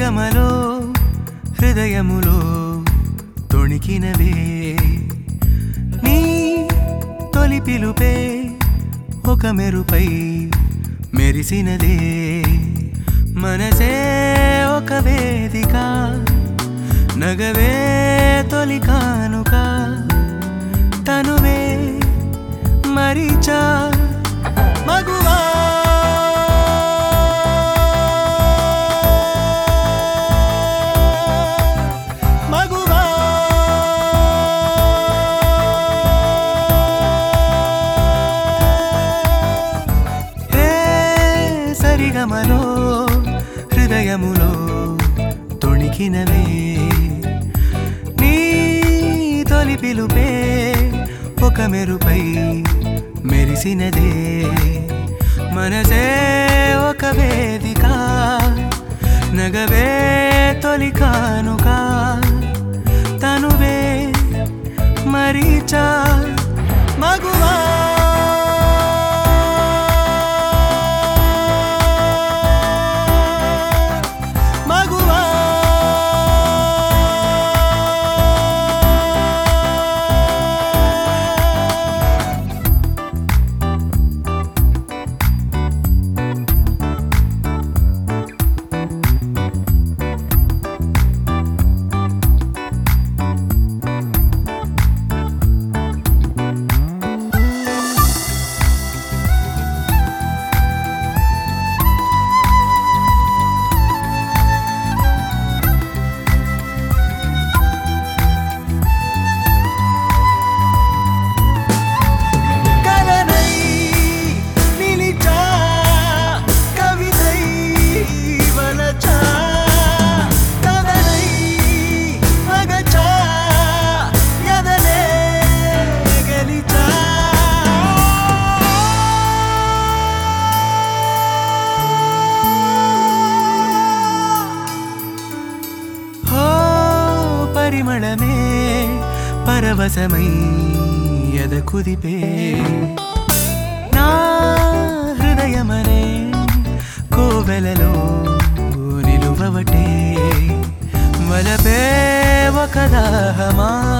సరిగమలో హృదయములో తొణికినవే నీ తొలి పిలుపే ఒక మెరుపై మెరిసినదే మనసే ఒక వేదిక నగవే తొలి కానుక తనువే మరిచా మగువా మగువా హే సరిగమలో హృదయములో తొణికినవే నీ తొలి పిలుపే ఒక మెరుపై మెరిసినదే మనసే ఒక వేదిక నగవే తొలి కానుక తనువే మరీచా మగువా మగువా కలనై నిలిచా కవితై వలచా కదనై అగచా ఎదలే గెలిచా హో పరిమళమే పరవశమై ఎద కుదిపే నా హృదయమనే కోవెలలో నిలువవటే వలపే ఒక దాహమా